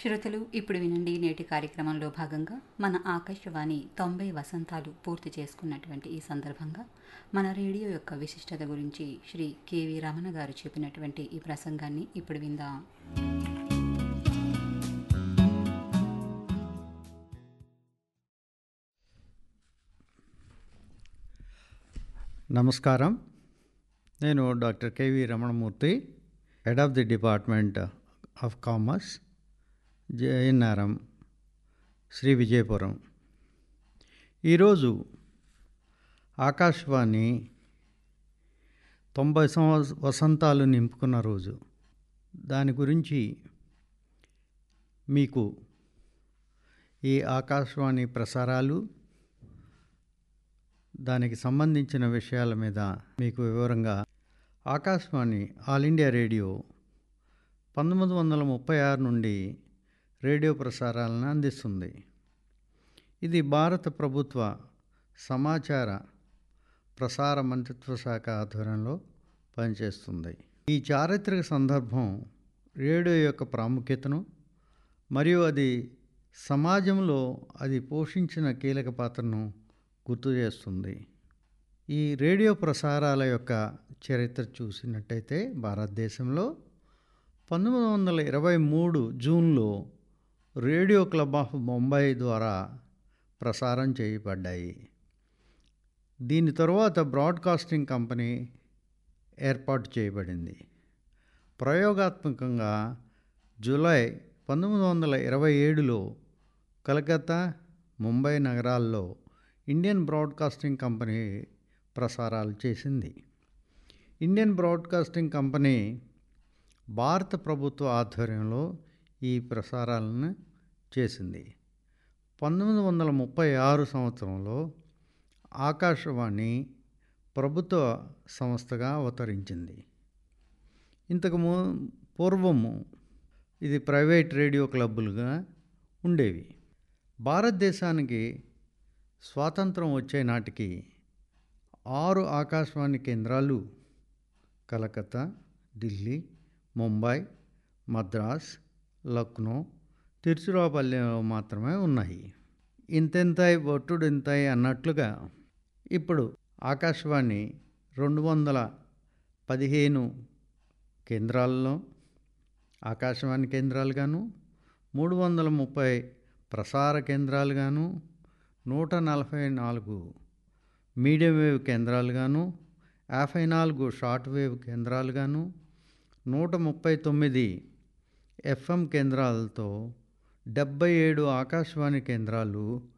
శ్రోతలు ఇప్పుడు వినండి నేటి కార్యక్రమంలో భాగంగా మన ఆకాశవాణి తొంభై వసంతాలు పూర్తి చేసుకున్నటువంటి ఈ సందర్భంగా మన రేడియో యొక్క విశిష్టత గురించి శ్రీ కెవి రమణ గారు చెప్పినటువంటి ఈ ప్రసంగాన్ని ఇప్పుడు విందాం నమస్కారం నేను doctor KV Ramanamurthy head of the department of commerce జయన్నారం శ్రీ విజయపురం ఈరోజు ఆకాశవాణి తొంభై సంవత్స వసంతాలు నింపుకున్న రోజు దాని గురించి మీకు ఈ ఆకాశవాణి ప్రసారాలు దానికి సంబంధించిన విషయాల మీద మీకు వివరంగా ఆకాశవాణి ఆల్ ఇండియా రేడియో పంతొమ్మిది వందల ముప్పై ఆరు నుండి రేడియో ప్రసారాలను అందిస్తుంది ఇది భారత ప్రభుత్వ సమాచార ప్రసార మంత్రిత్వ శాఖ ఆధ్వర్యంలో పనిచేస్తుంది ఈ చారిత్రక సందర్భం రేడియో యొక్క ప్రాముఖ్యతను మరియు అది సమాజంలో అది పోషించిన కీలక పాత్రను గుర్తు చేస్తుంది ఈ రేడియో ప్రసారాల యొక్క చరిత్ర చూసినట్టయితే భారతదేశంలో పంతొమ్మిది వందల ఇరవై మూడు జూన్లో రేడియో క్లబ్ ఆఫ్ బొంబాయి ద్వారా ప్రసారం చేయబడ్డాయి దీని తరువాత బ్రాడ్కాస్టింగ్ కంపెనీ ఏర్పాటు చేయబడింది ప్రయోగాత్మకంగా జూలై పంతొమ్మిది వందల ఇరవై ఏడులో కలకత్తా ముంబై నగరాల్లో ఇండియన్ బ్రాడ్కాస్టింగ్ కంపెనీ ప్రసారాలు చేసింది ఇండియన్ బ్రాడ్కాస్టింగ్ కంపెనీ భారత ప్రభుత్వ ఆధ్వర్యంలో ఈ ప్రసారాలను చేసింది పంతొమ్మిది వందల ముప్పై ఆరు సంవత్సరంలో ఆకాశవాణి ప్రభుత్వ సంస్థగా అవతరించింది ఇంతకు పూర్వము ఇది ప్రైవేట్ రేడియో క్లబ్బులుగా ఉండేవి భారతదేశానికి స్వాతంత్రం వచ్చే నాటికి ఆరు ఆకాశవాణి కేంద్రాలు కలకత్తా ఢిల్లీ ముంబై మద్రాస్ లక్నో తిరుచిరాపల్లిలో మాత్రమే ఉన్నాయి ఇంతెంతాయి ఒట్టుడు ఇంతాయి అన్నట్లుగా ఇప్పుడు ఆకాశవాణి రెండు వందల పదిహేను కేంద్రాల్లో ఆకాశవాణి కేంద్రాలుగాను మూడు వందల ముప్పై ప్రసార కేంద్రాలుగాను నూట నలభై నాలుగు మీడియం వేవ్ కేంద్రాలుగాను యాభై నాలుగు షార్ట్ వేవ్ కేంద్రాలుగాను నూట ముప్పై తొమ్మిది ఎఫ్ఎం కేంద్రాలతో డెబ్బై ఏడు ఆకాశవాణి కేంద్రాలు